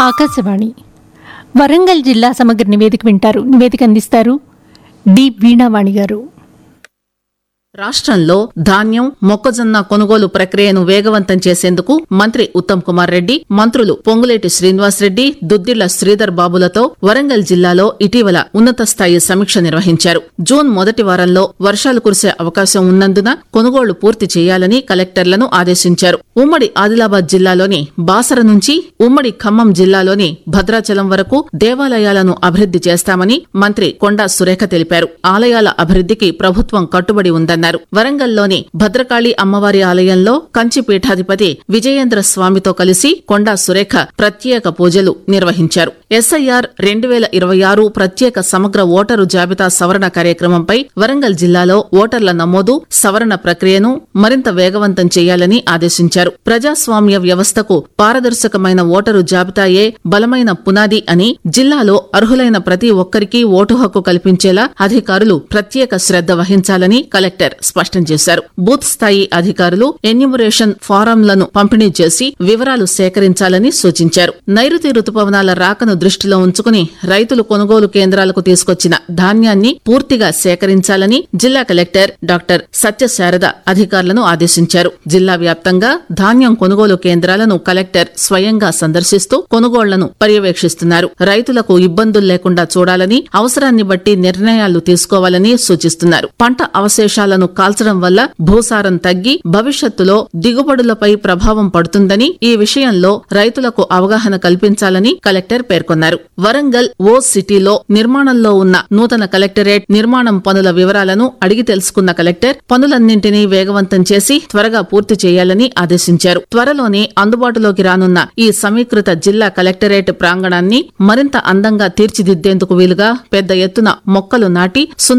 ఆకాశవాణి వరంగల్ జిల్లా సమగ్ర నివేదిక వింటారు నివేదిక అందిస్తారు డి వీణావాణి గారు రాష్ట్రంలో ధాన్యం మొక్కజొన్న కొనుగోలు ప్రక్రియను వేగవంతం చేసేందుకు మంత్రి ఉత్తమ్ కుమార్ రెడ్డి మంత్రులు పొంగులేటి శ్రీనివాసరెడ్డి దుద్దిళ్ల శ్రీధర్ బాబులతో వరంగల్ జిల్లాలో ఇటీవల ఉన్నత స్థాయి సమీక్ష నిర్వహించారు జూన్ మొదటి వారంలో వర్షాలు కురిసే అవకాశం ఉన్నందున కొనుగోళ్లు పూర్తి చేయాలని కలెక్టర్లను ఆదేశించారు ఉమ్మడి ఆదిలాబాద్ జిల్లాలోని బాసర నుంచి ఉమ్మడి ఖమ్మం జిల్లాలోని భద్రాచలం వరకు దేవాలయాలను అభివృద్ది చేస్తామని మంత్రి కొండా సురేఖ తెలిపారు ఆలయాల అభివృద్దికి ప్రభుత్వం కట్టుబడి ఉందన్నారు వరంగల్లోని భద్రకాళి అమ్మవారి ఆలయంలో కంచి పీఠాధిపతి విజయేంద్ర స్వామితో కలిసి కొండా సురేఖ ప్రత్యేక పూజలు నిర్వహించారు ఎస్ఐఆర్ రెండు వేల ఇరవై ఆరు ప్రత్యేక సమగ్ర ఓటరు జాబితా సవరణ కార్యక్రమంపై వరంగల్ జిల్లాలో ఓటర్ల నమోదు సవరణ ప్రక్రియను మరింత వేగవంతం చేయాలని ఆదేశించారు ప్రజాస్వామ్య వ్యవస్థకు పారదర్శకమైన ఓటరు జాబితాయే బలమైన పునాది అని జిల్లాలో అర్హులైన ప్రతి ఒక్కరికి ఓటు హక్కు కల్పించేలా అధికారులు ప్రత్యేక శ్రద్ధ వహించాలని కలెక్టర్ స్పష్టం చేశారు బూత్ స్థాయి అధికారులు ఎన్యూమరేషన్ ఫారంలను పంపిణీ చేసి వివరాలు సేకరించాలని సూచించారు నైరుతి రుతుపవనాల రాకను దృష్టిలో ఉంచుకుని రైతులు కొనుగోలు కేంద్రాలకు తీసుకొచ్చిన ధాన్యాన్ని పూర్తిగా సేకరించాలని జిల్లా కలెక్టర్ డాక్టర్ సత్యశారద అధికారులను ఆదేశించారు జిల్లా వ్యాప్తంగా ధాన్యం కొనుగోలు కేంద్రాలను కలెక్టర్ స్వయంగా సందర్శిస్తూ కొనుగోళ్లను పర్యవేక్షిస్తున్నారు రైతులకు ఇబ్బందులు లేకుండా చూడాలని అవసరాన్ని బట్టి నిర్ణయాలు తీసుకోవాలని సూచిస్తున్నారు పంట అవశేషాలను కాల్చడం వల్ల భూసారం తగ్గి భవిష్యత్తులో దిగుబడులపై ప్రభావం పడుతుందని ఈ విషయంలో రైతులకు అవగాహన కల్పించాలని కలెక్టర్ పేర్కొన్నారు వరంగల్ ఓ సిటీలో నిర్మాణంలో ఉన్న నూతన కలెక్టరేట్ నిర్మాణం పనుల వివరాలను అడిగి తెలుసుకున్న కలెక్టర్ పనులన్నింటినీ వేగవంతం చేసి త్వరగా పూర్తి చేయాలని ఆదేశించారు త్వరలోనే అందుబాటులోకి రానున్న ఈ సమీకృత జిల్లా కలెక్టరేట్ ప్రాంగణాన్ని మరింత అందంగా తీర్చిదిద్దేందుకు వీలుగా పెద్ద ఎత్తున మొక్కలు నాటి